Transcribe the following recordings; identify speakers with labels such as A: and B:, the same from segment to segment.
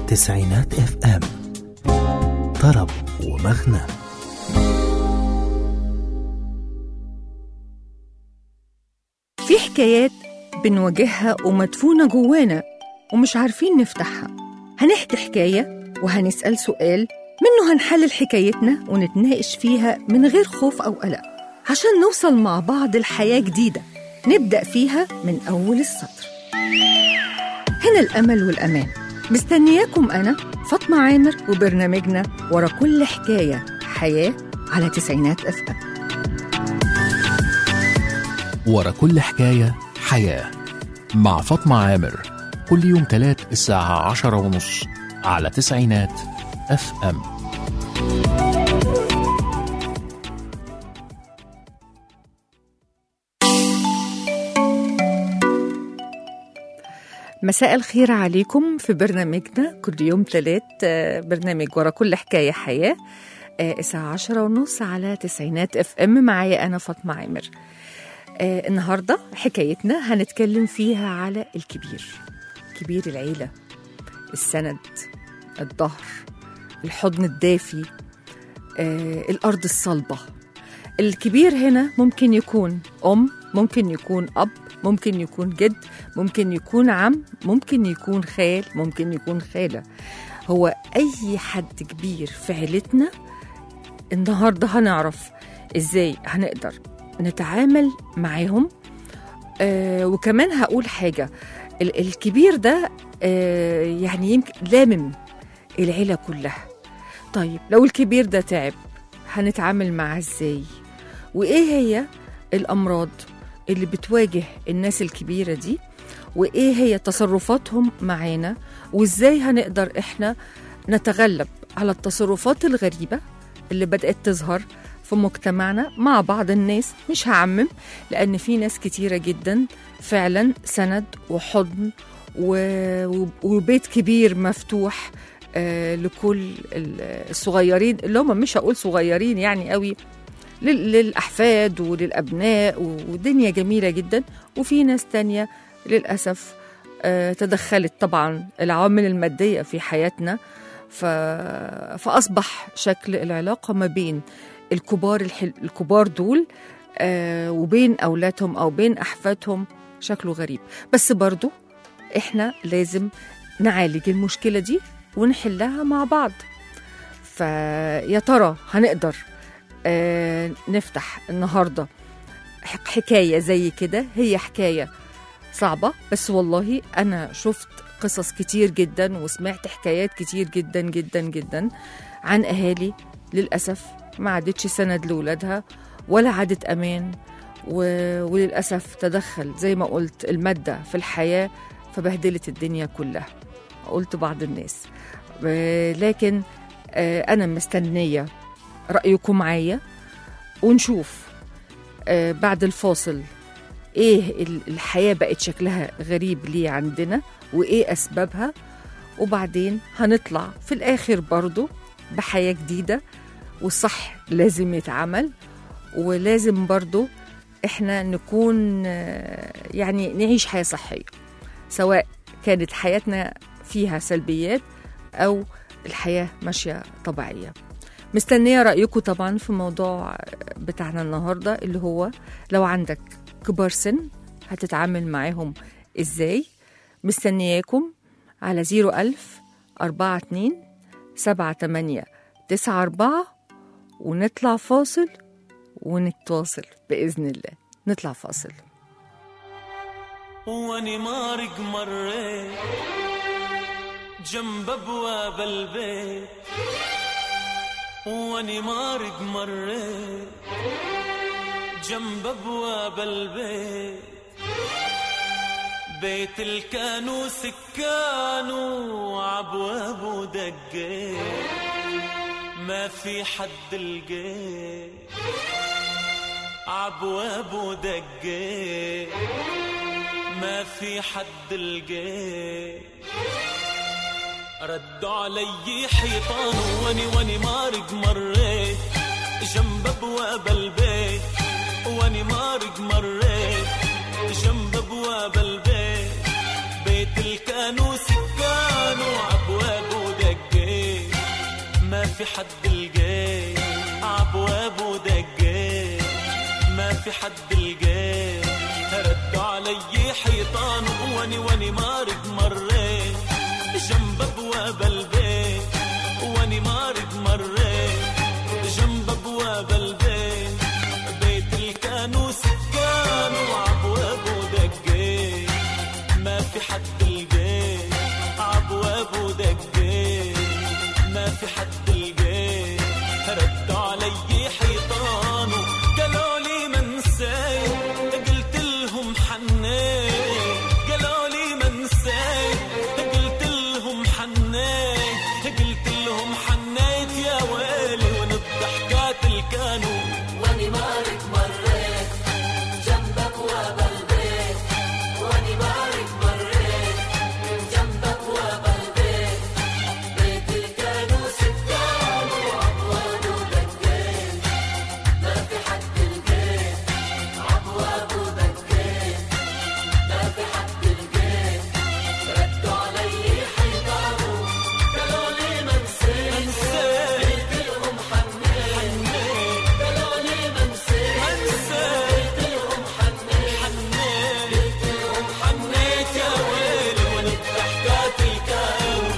A: تسعينات اف ام طرب ومغنى
B: في حكايات بنواجهها ومدفونة جوانا ومش عارفين نفتحها هنحكي حكاية وهنسأل سؤال منه هنحلل حكايتنا ونتناقش فيها من غير خوف أو قلق عشان نوصل مع بعض لحياة جديدة نبدأ فيها من أول السطر هنا الأمل والأمان مستنياكم أنا فاطمة عامر وبرنامجنا ورا كل حكاية حياة على تسعينات أف أم
C: ورا كل حكاية حياة مع فاطمة عامر كل يوم تلات الساعة عشرة ونص على تسعينات اف ام
B: مساء الخير عليكم في برنامجنا كل يوم تلات آه، برنامج ورا كل حكاية حياة آه، الساعة عشرة ونص على تسعينات اف ام معايا أنا فاطمة عامر آه، النهاردة حكايتنا هنتكلم فيها على الكبير كبير العيلة السند الظهر الحضن الدافي آه، الأرض الصلبة الكبير هنا ممكن يكون أم ممكن يكون أب ممكن يكون جد ممكن يكون عم ممكن يكون خال ممكن يكون خالة هو أي حد كبير في عيلتنا النهاردة هنعرف إزاي هنقدر نتعامل معاهم آه وكمان هقول حاجة ال- الكبير ده آه يعني يمكن لامم العيلة كلها طيب لو الكبير ده تعب هنتعامل معاه ازاي وايه هي الامراض اللي بتواجه الناس الكبيره دي وايه هي تصرفاتهم معانا وازاي هنقدر احنا نتغلب على التصرفات الغريبه اللي بدات تظهر في مجتمعنا مع بعض الناس مش هعمم لان في ناس كتيره جدا فعلا سند وحضن و- وبيت كبير مفتوح آه، لكل ال- الصغيرين اللي هم مش هقول صغيرين يعني قوي لل- للأحفاد وللأبناء ودنيا جميلة جدا وفي ناس تانية للأسف آه، تدخلت طبعا العوامل المادية في حياتنا ف... فأصبح شكل العلاقة ما بين الكبار الحل... الكبار دول آه، وبين أولادهم أو بين أحفادهم شكله غريب بس برضو إحنا لازم نعالج المشكلة دي ونحلها مع بعض فيا ترى هنقدر آه، نفتح النهارده حك- حكايه زي كده هي حكايه صعبه بس والله انا شفت قصص كتير جدا وسمعت حكايات كتير جدا جدا جدا عن اهالي للاسف ما عادتش سند لاولادها ولا عادت امان و... وللاسف تدخل زي ما قلت الماده في الحياه فبهدلت الدنيا كلها قلت بعض الناس آه، لكن آه، انا مستنيه رأيكم معايا ونشوف آه، بعد الفاصل ايه ال- الحياة بقت شكلها غريب ليه عندنا وايه اسبابها وبعدين هنطلع في الاخر برضو بحياة جديدة والصح لازم يتعمل ولازم برضو احنا نكون آه، يعني نعيش حياة صحية سواء كانت حياتنا فيها سلبيات او الحياة ماشية طبيعية مستنية رأيكم طبعا في موضوع بتاعنا النهاردة اللي هو لو عندك كبار سن هتتعامل معاهم ازاي مستنياكم على زيرو ألف أربعة اتنين سبعة تمانية تسعة أربعة ونطلع فاصل ونتواصل بإذن الله نطلع فاصل
D: واني مارق مريت جنب ابواب البيت واني مارق مريت جنب ابواب البيت بيت الكانو سكانو عبوابه دقيت ما في حد لقيت عبوابه دقيت ما في حد لقيت ردوا علي حيطان واني واني مارق مريت جنب ابواب البيت واني مارق مريت جنب ابواب البيت بيت الكانو سكانو عبوابه حد لقيت عبواب ودقيت ما في حد لقيت ردوا علي حيطان واني واني مارق مريت جنب ابواب البيت واني مارق مريت جنب ابواب البيت بيت الكانوس كان وعبواب ودقيت ما في حد لقيت عبواب ودقيت ما في حد لقيت ردوا علي حيطان قالوا لي ما نسيت قلت لهم حنيت قالوا لي ما نسيت قلت لهم حنيت قلت لهم حنيت يا ويلي وين الضحكات اللي كانوا
E: واني مارك مريت جنب ابواب البيت واني مارك مريت جنب ابواب البيت بيت الكانوس الدار وابواب دقيت ما في حد لقيت ابواب دقيت ما في حد لقيت ردوا علي حيطان قالوا لي ما نسيت
D: نسيت
E: قلت لهم حنيت قالوا لي ما نسيت
D: نسيت
E: قلت لهم حنيت
D: حنيت حنيت يا ويلي وين الضحكات اللي كانوا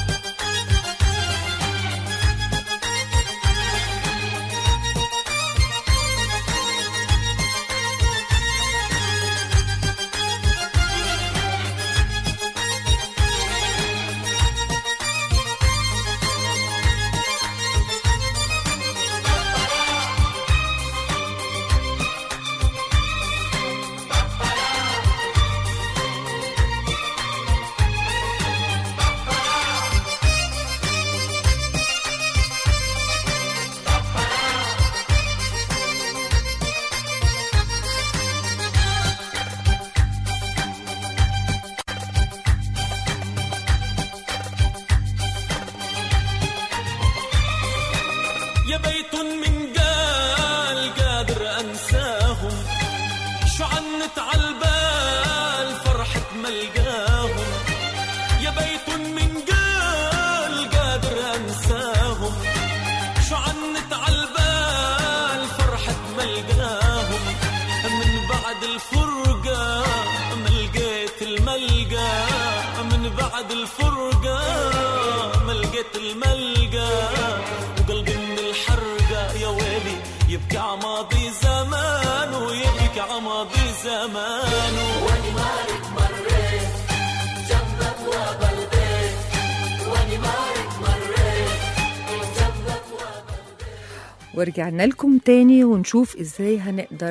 D: يا بيت من قال قادر انساهم شو عنت عالبال فرحة ملقاهم يا بيت من قال قادر انساهم شو عنت عالبال فرحة ملقاهم من بعد الفرقة ما لقيت الملقى من بعد الفرقة ما لقيت الملقى وقلبي من الحرقة يا ويلي يبكي عماضي زمان ويبكي عماضي زمان
E: واني مارك مريت جنب ابواب البيت واني مارك مريت جنب ابواب
B: ورجعنا لكم تاني ونشوف ازاي هنقدر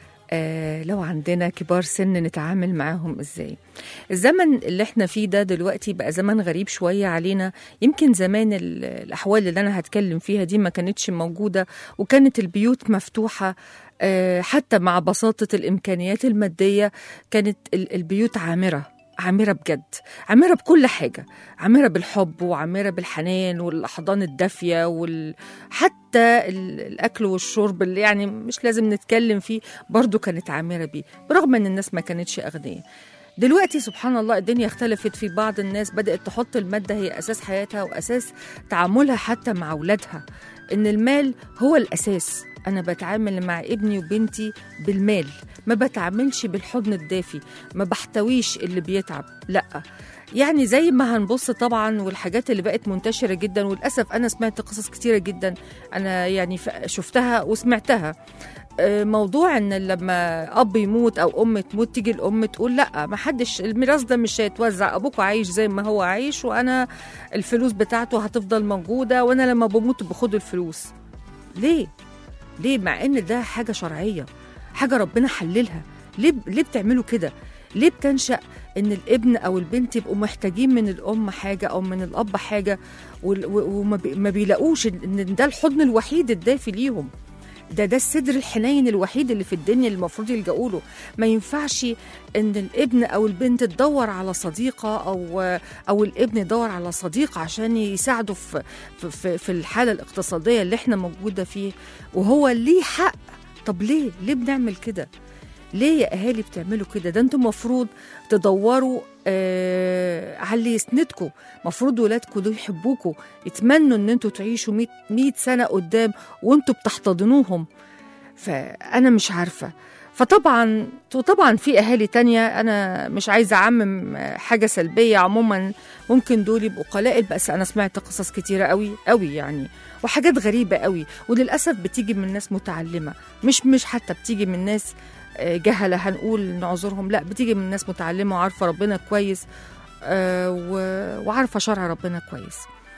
B: آه لو عندنا كبار سن نتعامل معاهم ازاي الزمن اللي احنا فيه ده دلوقتي بقى زمن غريب شوية علينا يمكن زمان ال- الأحوال اللي أنا هتكلم فيها دي ما كانتش موجودة وكانت البيوت مفتوحة آه حتى مع بساطة الإمكانيات المادية كانت ال- البيوت عامرة عامرة بجد عامرة بكل حاجة عامرة بالحب وعامرة بالحنان والأحضان الدافية وال... حتى ال- الأكل والشرب اللي يعني مش لازم نتكلم فيه برضو كانت عامرة بيه برغم أن الناس ما كانتش أغنياء دلوقتي سبحان الله الدنيا اختلفت في بعض الناس بدأت تحط المادة هي أساس حياتها وأساس تعاملها حتى مع أولادها إن المال هو الأساس أنا بتعامل مع ابني وبنتي بالمال ما بتعاملش بالحضن الدافي ما بحتويش اللي بيتعب لأ يعني زي ما هنبص طبعا والحاجات اللي بقت منتشرة جدا وللأسف أنا سمعت قصص كتيرة جدا أنا يعني ف- شفتها وسمعتها آه، موضوع ان لما اب يموت او ام تموت تيجي الام تقول لا ما حدش الميراث ده مش هيتوزع ابوك عايش زي ما هو عايش وانا الفلوس بتاعته هتفضل موجوده وانا لما بموت باخد الفلوس ليه ليه مع ان ده حاجه شرعيه حاجه ربنا حللها ليه ليه بتعملوا كده ليه بتنشا ان الابن او البنت يبقوا محتاجين من الام حاجه او من الاب حاجه وال- و- وما بي- ما بيلاقوش ان ده الحضن الوحيد الدافي ليهم ده ده الصدر الحنين الوحيد اللي في الدنيا اللي المفروض يلجأوا له ما ينفعش ان الابن او البنت تدور على صديقه او او الابن يدور على صديق عشان يساعده في في- في, في الحاله الاقتصاديه اللي احنا موجوده فيه وهو ليه حق طب ليه ليه بنعمل كده ليه يا اهالي بتعملوا كده ده انتم مفروض تدوروا آه على اللي يسندكم مفروض ولادكم دول يحبوكوا يتمنوا ان انتوا تعيشوا 100 100 سنه قدام وانتوا بتحتضنوهم فانا مش عارفه فطبعا وطبعا في اهالي تانية انا مش عايزه اعمم حاجه سلبيه عموما ممكن دول يبقوا قلائل بس انا سمعت قصص كتيره قوي قوي يعني وحاجات غريبه قوي وللاسف بتيجي من ناس متعلمه مش مش حتى بتيجي من ناس آه، جهله هنقول نعذرهم لا بتيجي من ناس متعلمه وعارفه ربنا كويس آه، و- وعارفه شرع ربنا كويس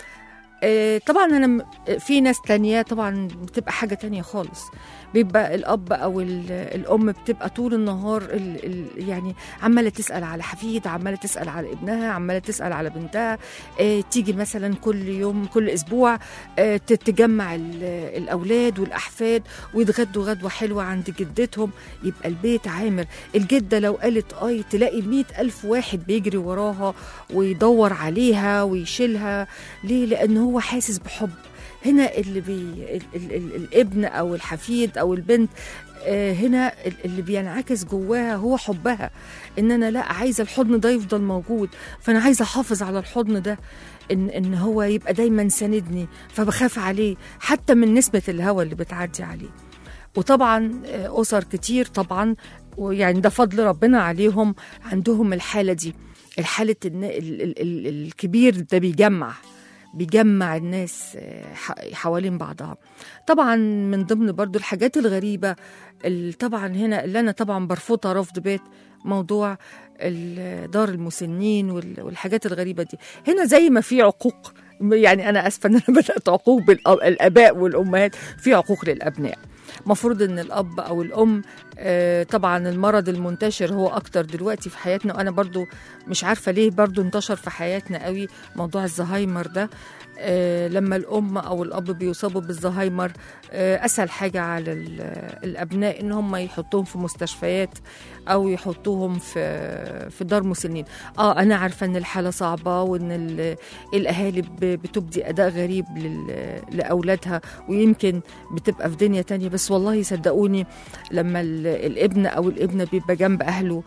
B: آه، طبعا انا م- في ناس تانية طبعا بتبقى حاجه تانية خالص بيبقى الاب او ال- الام بتبقى طول النهار ال ال يعني عماله تسال على حفيد عماله تسال على ابنها عماله تسال على بنتها آه، تيجي مثلا كل يوم كل اسبوع آه، ت- تجمع ال- الاولاد والاحفاد ويتغدوا غدوه حلوه عند جدتهم يبقى البيت عامر الجده لو قالت اي تلاقي مئة ألف واحد بيجري وراها ويدور عليها ويشيلها ليه لان هو حاسس بحب هنا اللي بي ال ال ال الابن او الحفيد او البنت آه، هنا ال- اللي بينعكس جواها هو حبها ان انا لا عايزه الحضن ده يفضل موجود فانا عايزه احافظ على الحضن ده ان ان هو يبقى دايما ساندني فبخاف عليه حتى من نسبه الهواء اللي بتعدي عليه وطبعا آه، اسر كتير طبعا ويعني ده فضل ربنا عليهم عندهم الحاله دي الحاله ان ال- ال- ال- الكبير ده بيجمع بيجمع الناس آه، ح- حوالين بعضها طبعا من ضمن برضو الحاجات الغريبة اللي طبعا هنا اللي أنا طبعا برفضها رفض بيت موضوع ال- دار المسنين وال- والحاجات الغريبة دي هنا زي ما في عقوق يعني أنا أسفة إن أنا بدأت عقوق بالآباء والأمهات في عقوق للأبناء مفروض ان الاب او الام آه، طبعا المرض المنتشر هو اكتر دلوقتي في حياتنا وانا برضو مش عارفه ليه برضو انتشر في حياتنا قوي موضوع الزهايمر ده آه، لما الام او الاب بيصابوا بالزهايمر آه، اسهل حاجه على ال- الابناء ان هم يحطوهم في مستشفيات او يحطوهم في في دار مسنين اه انا عارفه ان الحاله صعبه وان ال- الاهالي ب- بتبدي اداء غريب لل- لاولادها ويمكن بتبقى في دنيا تانية بس والله صدقوني لما ال- الابن او الابنه بيبقى جنب اهله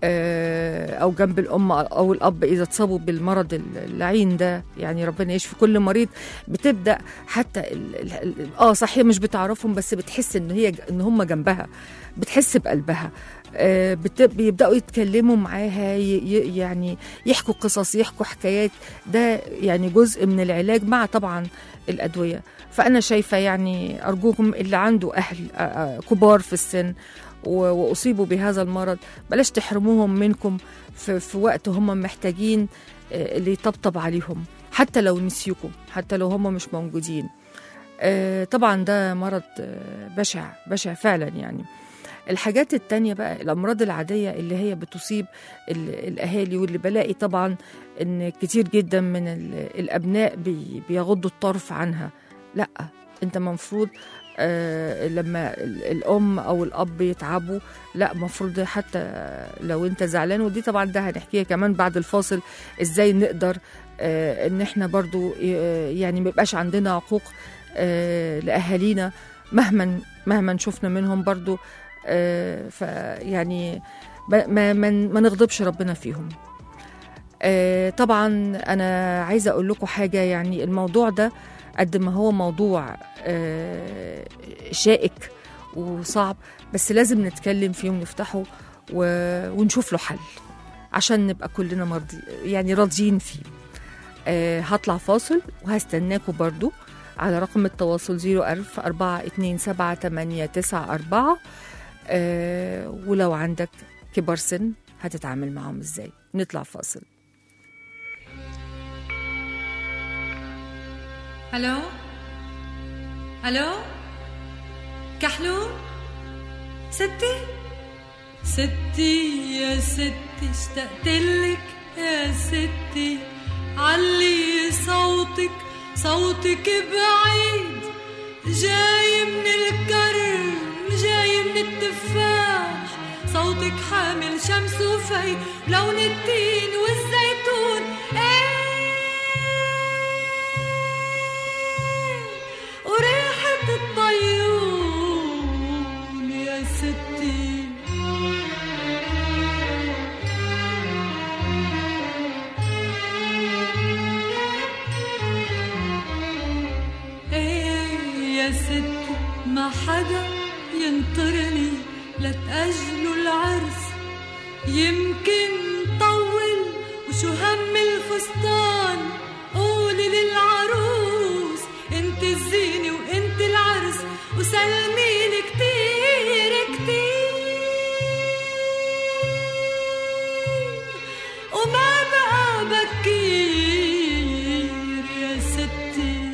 B: آه، او جنب الام او الاب اذا اتصابوا بالمرض اللعين ده يعني ربنا يشفي كل مريض بتبدا حتى ال ال ال اه صحيح مش بتعرفهم بس بتحس ان هي ان هم جنبها بتحس بقلبها آه، بت- بيبداوا يتكلموا معاها ي- ي- يعني يحكوا قصص يحكوا حكايات ده يعني جزء من العلاج مع طبعا الادويه فانا شايفه يعني ارجوكم اللي عنده اهل آه، آه، كبار في السن و- واصيبوا بهذا المرض بلاش تحرموهم منكم في, في وقت هم محتاجين آه، اللي يطبطب عليهم حتى لو نسيوكم حتى لو هم مش موجودين آه، طبعا ده مرض آه، بشع بشع فعلا يعني الحاجات التانية بقى الأمراض العادية اللي هي بتصيب ال- الأهالي واللي بلاقي طبعا إن كتير جدا من ال- الأبناء بي- بيغضوا الطرف عنها لا أنت مفروض آه لما ال- الأم أو الأب يتعبوا لا مفروض حتى لو أنت زعلان ودي طبعا ده هنحكيها كمان بعد الفاصل إزاي نقدر آه إن إحنا برضو آه، يعني ميبقاش عندنا عقوق آه لأهالينا مهما مهما شفنا منهم برضو آه، فيعني ما ما ما ما نغضبش ربنا فيهم آه، طبعا انا عايزه اقول لكم حاجه يعني الموضوع ده قد ما هو موضوع آه، شائك وصعب بس لازم نتكلم فيه ونفتحه و- ونشوف له حل عشان نبقى كلنا مرضي يعني راضيين فيه آه، هطلع فاصل وهستناكم برضو على رقم التواصل 01000 427 آه ولو عندك كبار سن هتتعامل معاهم ازاي نطلع فاصل
F: الو الو كحلو ستي ستي يا ستي اشتقتلك يا ستي علي صوتك صوتك بعيد جاي من الكرم جاي من التفاح صوتك حامل شمس وفي لون التين والزيتون ايه وريحة الطيور يا ستي يا ستي ما حدا ينطرني لتأجلوا العرس يمكن طول وشو هم الفستان قولي للعروس انت الزينة وانت العرس وسلميني كتير كتير وما بقى بكير يا ستي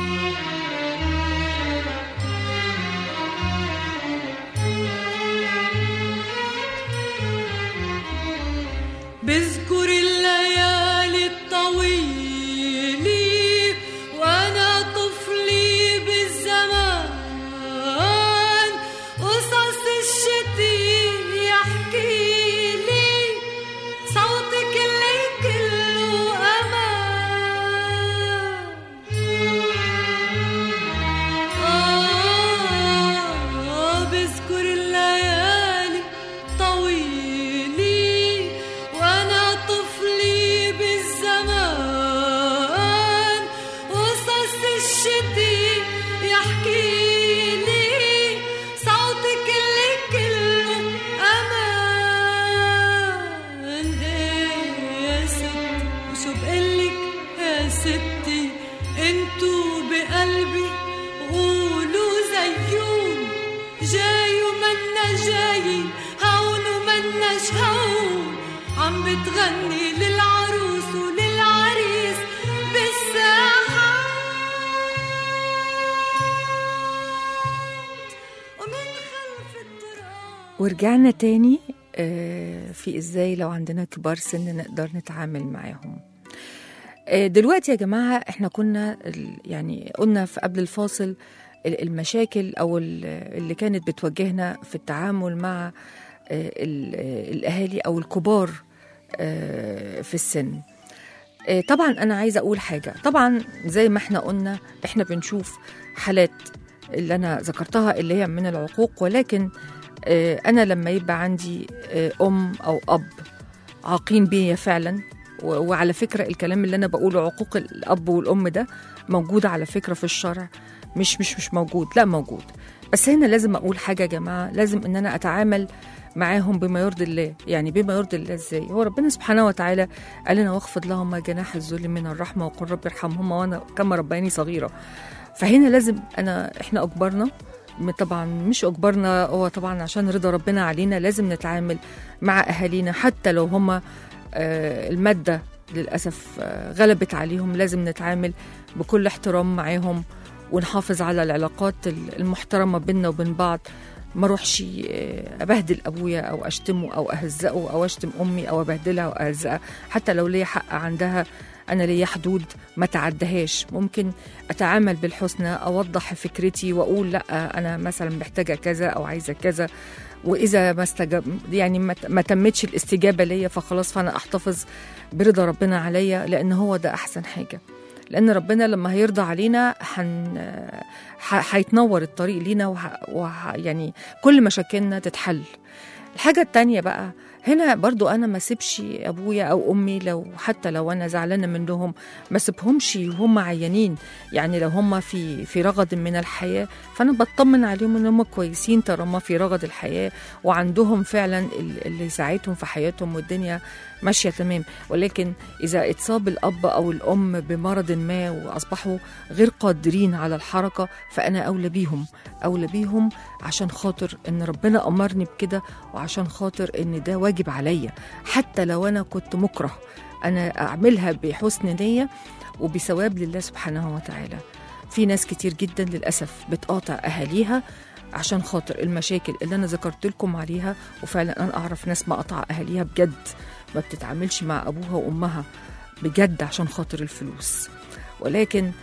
F: بذكر الليالي الطويلة وأنا طفلي بالزمان قصص الشتي يحكي لي صوتك اللي كله أمان آه بذكر الليالي طويلي وأنا طفلي بالزمان قصص الشتي يحكي لي صوتك اللي كله أمان إيه يا ستي وشو بقلك يا ستي انتو بقلبي قولوا زيون جاي ومنا جاي هون ومناش هون عم بتغني للعروس وللعريس بالساحات ومن خلف التراب
B: ورجعنا تاني آه، في ازاي لو عندنا كبار سن نقدر نتعامل معاهم آه، دلوقتي يا جماعة احنا كنا ال- يعني قلنا في قبل الفاصل ال- المشاكل او ال- اللي كانت بتواجهنا في التعامل مع آه، ال- آه، الاهالي او الكبار آه، في السن آه، طبعا انا عايزه اقول حاجه طبعا زي ما احنا قلنا احنا بنشوف حالات اللي انا ذكرتها اللي هي من العقوق ولكن آه، انا لما يبقى عندي آه، ام او اب عاقين بيا فعلا و- وعلى فكره الكلام اللي انا بقوله عقوق الاب والام ده موجود على فكره في الشرع مش مش مش موجود لا موجود بس هنا لازم اقول حاجه يا جماعه لازم ان انا اتعامل معاهم بما يرضي الله يعني بما يرضي الله ازاي هو ربنا سبحانه وتعالى قال لنا واخفض لهما جناح الذل من الرحمه وقل رب ارحمهما وانا كما ربياني صغيره فهنا لازم انا احنا اجبرنا م- طبعا مش اجبرنا هو طبعا عشان رضا ربنا علينا لازم نتعامل مع اهالينا حتى لو هما آه، الماده للاسف آه، غلبت عليهم لازم نتعامل بكل احترام معاهم ونحافظ على العلاقات ال- المحترمه بيننا وبين بعض ما اروحش آه، ابهدل ابويا او اشتمه او اهزقه او اشتم امي او ابهدلها او اهزقها حتى لو ليا حق عندها انا ليا حدود ما تعدهاش ممكن اتعامل بالحسنى اوضح فكرتي واقول لا انا مثلا محتاجه كذا او عايزه كذا واذا ما استجاب يعني ما ما تمتش الاستجابه ليا فخلاص فانا احتفظ برضا ربنا عليا لان هو ده احسن حاجه لان ربنا لما هيرضى علينا حن ح- هيتنور الطريق لينا وح... وح... يعني كل مشاكلنا تتحل الحاجة التانية بقى هنا برضو أنا ما سيبش أبويا أو أمي لو حتى لو أنا زعلانة منهم ما سيبهمش وهم عيانين يعني لو هم في في رغد من الحياة فأنا بطمن عليهم إن هم كويسين طالما في رغد الحياة وعندهم فعلا ال- اللي يساعدهم في حياتهم والدنيا ماشية تمام ولكن إذا اتصاب الأب أو الأم بمرض ما وأصبحوا غير قادرين على الحركة فأنا أولى بيهم أولى بيهم عشان خاطر إن ربنا أمرني بكده وعشان خاطر إن ده واجب عليا حتى لو أنا كنت مكره أنا أعملها بحسن نية وبثواب لله سبحانه وتعالى في ناس كتير جدا للأسف بتقاطع أهاليها عشان خاطر المشاكل اللي أنا ذكرت لكم عليها وفعلا أنا أعرف ناس مقاطعة أهاليها بجد ما بتتعاملش مع أبوها وأمها بجد عشان خاطر الفلوس ولكن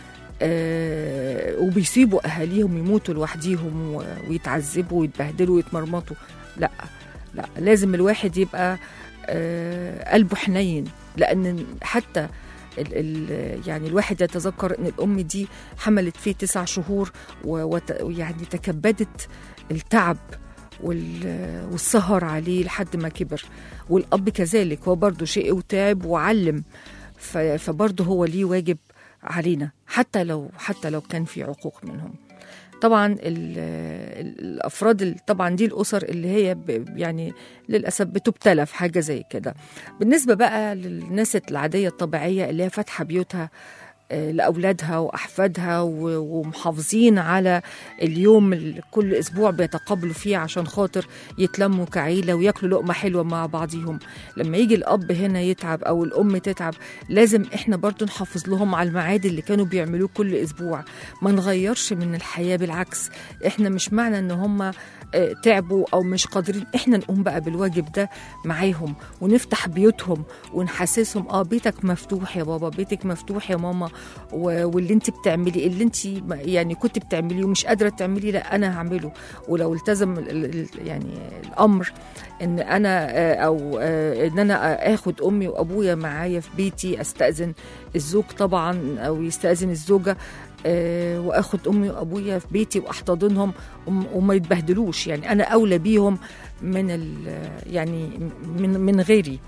B: آه وبيسيبوا أهاليهم يموتوا لوحديهم و- ويتعذبوا ويتبهدلوا ويتمرمطوا لا لا لازم الواحد يبقى آه قلبه حنين لأن حتى ال ال يعني الواحد يتذكر ان الام دي حملت فيه تسع شهور و- وت- ويعني تكبدت التعب وال- والسهر عليه لحد ما كبر والاب كذلك هو برضه شقي وتعب وعلم ف- فبرضه هو ليه واجب علينا حتى لو حتى لو كان في عقوق منهم طبعا ال- ال- الافراد ال- طبعا دي الاسر اللي هي ب- يعني للاسف بتبتلى في حاجه زي كده بالنسبه بقى للناس العاديه الطبيعيه اللي هي فاتحه بيوتها آه، لاولادها واحفادها و- ومحافظين على اليوم اللي كل اسبوع بيتقابلوا فيه عشان خاطر يتلموا كعيله وياكلوا لقمه حلوه مع بعضيهم لما يجي الاب هنا يتعب او الام تتعب لازم احنا برضو نحافظ لهم على الميعاد اللي كانوا بيعملوه كل اسبوع ما نغيرش من الحياه بالعكس احنا مش معنى ان هم آه، تعبوا او مش قادرين احنا نقوم بقى بالواجب ده معاهم ونفتح بيوتهم ونحسسهم اه بيتك مفتوح يا بابا بيتك مفتوح يا ماما و- واللي انت بتعملي اللي انت يعني كنت بتعمليه ومش قادره تعمليه لا انا هعمله ولو التزم ال- ال- يعني الامر ان انا آه، او آه، ان انا اخد امي وابويا معايا في بيتي استاذن الزوج طبعا او يستاذن الزوجه آه، واخد امي وابويا في بيتي واحتضنهم وم- وما يتبهدلوش يعني انا اولى بيهم من ال- يعني من من غيري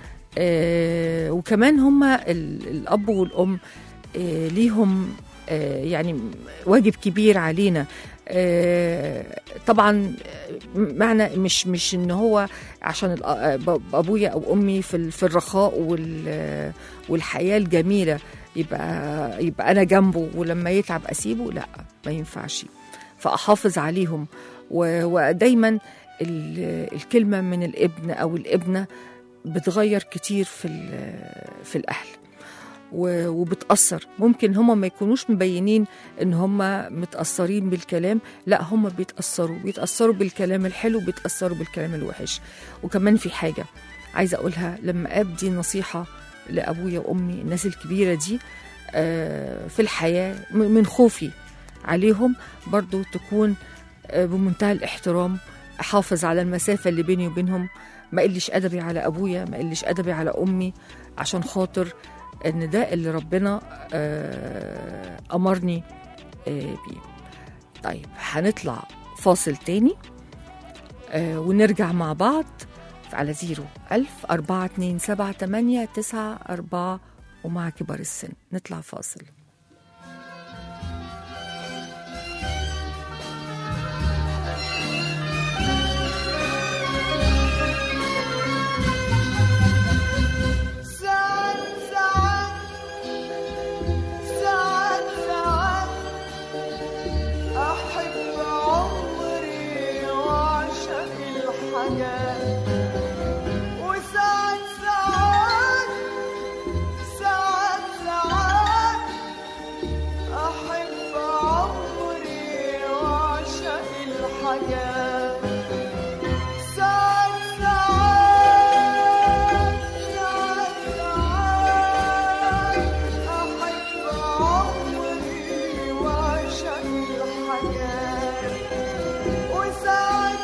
B: آه، وكمان هما ال- الاب والام آه، ليهم آه، يعني واجب كبير علينا آه، طبعا آه، معنى مش مش ان هو عشان الأ- آه، ب- ابويا او امي في ال- في الرخاء وال- والحياه الجميله يبقى يبقى انا جنبه ولما يتعب اسيبه لا ما ينفعش فاحافظ عليهم و- ودايما ال- الكلمه من الابن او الابنه بتغير كتير في ال- في الاهل و- وبتأثر ممكن هما ما يكونوش مبينين ان هما متأثرين بالكلام لا هما بيتأثروا بيتأثروا بالكلام الحلو بيتأثروا بالكلام الوحش وكمان في حاجة عايزة أقولها لما أبدي نصيحة لأبويا وأمي الناس الكبيرة دي آه، في الحياة م- من خوفي عليهم برضو تكون آه، بمنتهى الاحترام أحافظ على المسافة اللي بيني وبينهم ما قلش أدبي على أبويا ما قلش أدبي على أمي عشان خاطر ان ده اللي ربنا آه، امرني آه، بيه طيب هنطلع فاصل تاني آه، ونرجع مع بعض على زيرو ألف أربعة اتنين سبعة تمانية تسعة أربعة ومع كبار السن نطلع فاصل
F: ساعات ساعات ساعات ساعات أحب عمري وأعشق الحاجات وساعات ساعات ساعات ساعات أحب عمري وأعشق الحاجات ساعات ساعات ساعات ساعات أحب عمري وأعشق الحاجات وساعات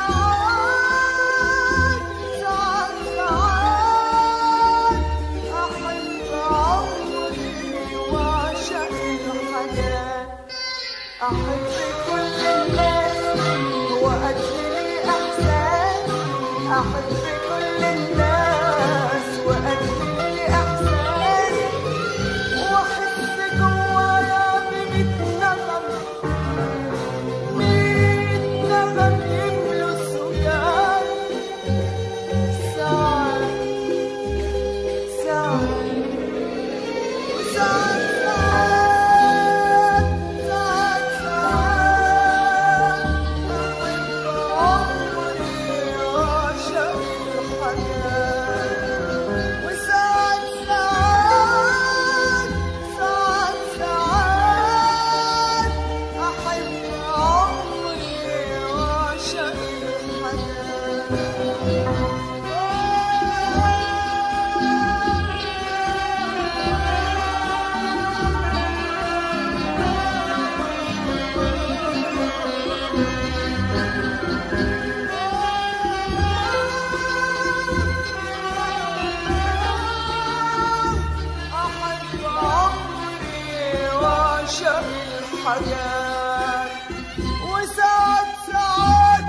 F: ساعات ساعات ساعات أحب عمري وأعشق الحاجات أحب كل الناس وأجري إحساس أحب كل الناس وأجري إحساس وأحس جوايا بميت نغم ميت نغم يملوا السجاد ساعات ساعات ساعات ساعات ساعات أحب عمري وأعشق الحياة وساعات ساعات ساعات ساعات أحب عمري وأعشق أحب عمري وأعشق الحياة وساعات ساعات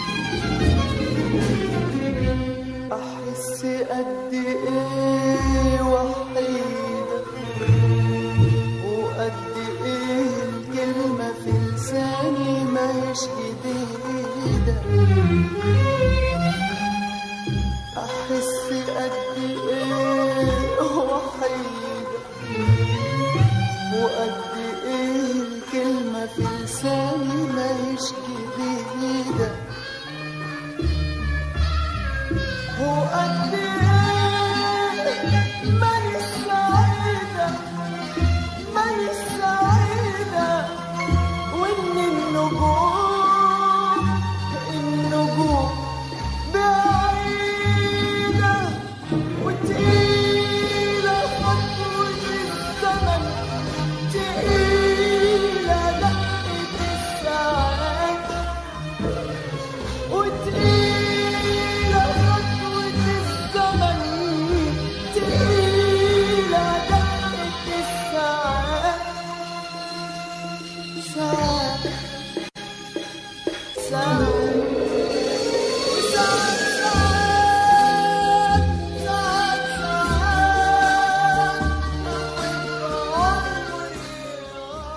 F: أحس قد إيه وحيدة وقد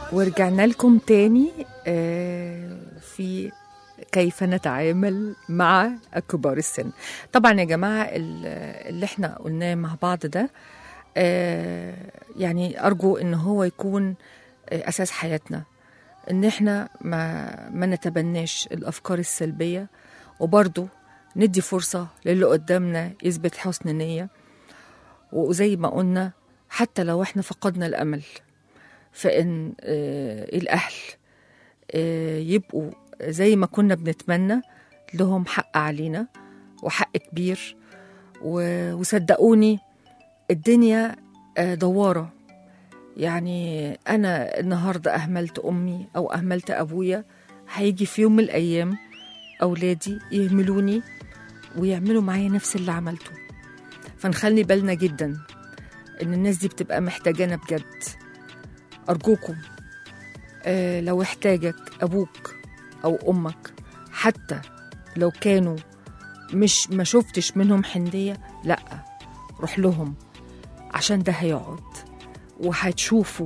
B: ورجعنا لكم تاني آه، في كيف نتعامل مع كبار السن طبعا يا جماعة ال- اللي احنا قلناه مع بعض ده آه، يعني أرجو إن هو يكون آه، أساس حياتنا إن احنا ما, ما نتبناش الأفكار السلبية وبرضو ندي فرصة للي قدامنا يثبت حسن نية وزي ما قلنا حتى لو احنا فقدنا الأمل فإن آه، الأهل آه، يبقوا زي ما كنا بنتمنى لهم حق علينا وحق كبير و- وصدقوني الدنيا آه، دوارة يعني أنا النهاردة أهملت أمي أو أهملت أبويا هيجي في يوم من الأيام أولادي يهملوني ويعملوا معايا نفس اللي عملته فنخلي بالنا جدا إن الناس دي بتبقى محتاجانا بجد أرجوكم آه لو احتاجك أبوك أو أمك حتى لو كانوا مش ما شفتش منهم حنية لأ روح لهم عشان ده هيقعد وهتشوفوا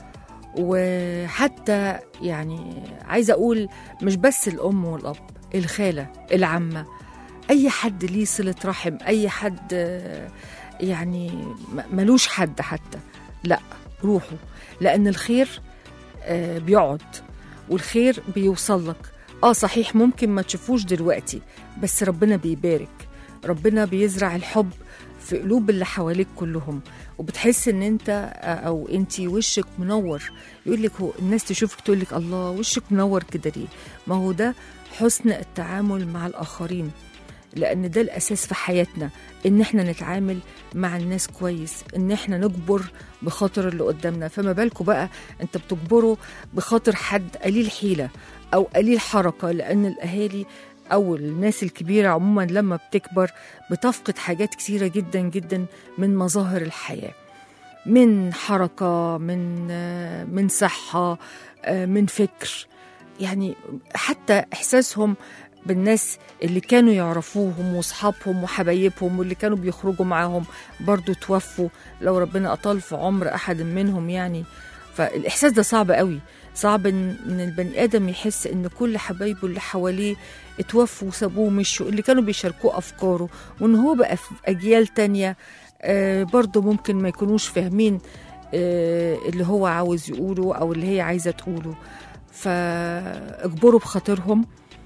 B: وحتى يعني عايزة أقول مش بس الأم والأب الخالة العمة أي حد ليه صلة رحم أي حد آه، يعني م- ملوش حد حتى لا روحوا لأن الخير آه، بيقعد والخير بيوصل لك اه صحيح ممكن ما تشوفوش دلوقتي بس ربنا بيبارك ربنا بيزرع الحب في قلوب اللي حواليك كلهم وبتحس ان انت آه، او انت وشك منور يقول لك هو الناس تشوفك تقول لك الله وشك منور كده ليه ما هو ده حسن التعامل مع الاخرين لان ده الاساس في حياتنا ان احنا نتعامل مع الناس كويس ان احنا نجبر بخاطر اللي قدامنا فما بالكم بقى انت بتجبره بخاطر حد قليل حيله او قليل حركه لان الاهالي او الناس الكبيره عموما لما بتكبر بتفقد حاجات كثيره جدا جدا من مظاهر الحياه من حركه من آه، من صحه آه، من فكر يعني حتى احساسهم بالناس اللي كانوا يعرفوهم واصحابهم وحبايبهم واللي كانوا بيخرجوا معاهم برضو توفوا لو ربنا اطال في عمر احد منهم يعني فالاحساس ده صعب قوي صعب ان إن البني ادم يحس ان كل حبايبه اللي حواليه اتوفوا وسابوه ومشوا اللي كانوا بيشاركوه افكاره وان هو بقى في اجيال تانية آه برضو ممكن ما يكونوش فاهمين آه اللي هو عاوز يقوله او اللي هي عايزه تقوله فاجبروا بخاطرهم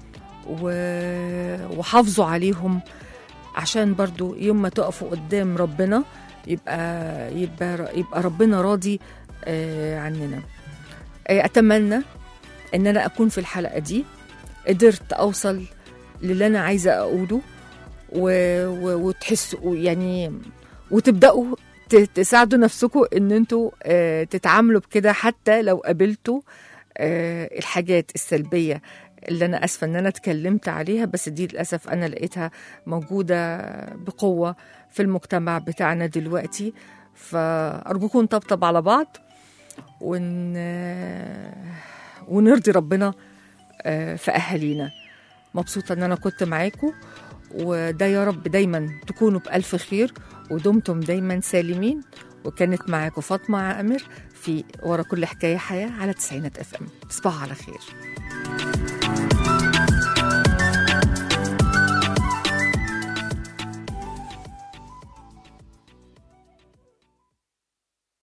B: و- وحافظوا عليهم عشان برضو يوم ما تقفوا قدام ربنا يبقى يبقى يبقى ربنا راضي آه، عننا آه، اتمنى ان انا اكون في الحلقه دي قدرت اوصل للي انا عايزه اقوله و... و... وتحسوا يعني وتبداوا ت- تساعدوا نفسكم ان انتوا آه، تتعاملوا بكده حتى لو قابلتوا آه، الحاجات السلبيه اللي انا اسفه ان انا اتكلمت عليها بس دي للاسف انا لقيتها موجوده بقوه في المجتمع بتاعنا دلوقتي فارجوكم نطبطب على بعض ون... ونرضي ربنا آه، في اهالينا مبسوطه ان انا كنت معاكم وده يا رب دايما تكونوا بألف خير ودمتم دايما سالمين وكانت معاكم فاطمة عامر في ورا كل حكاية حياة على تسعينات اف ام تصبحوا على خير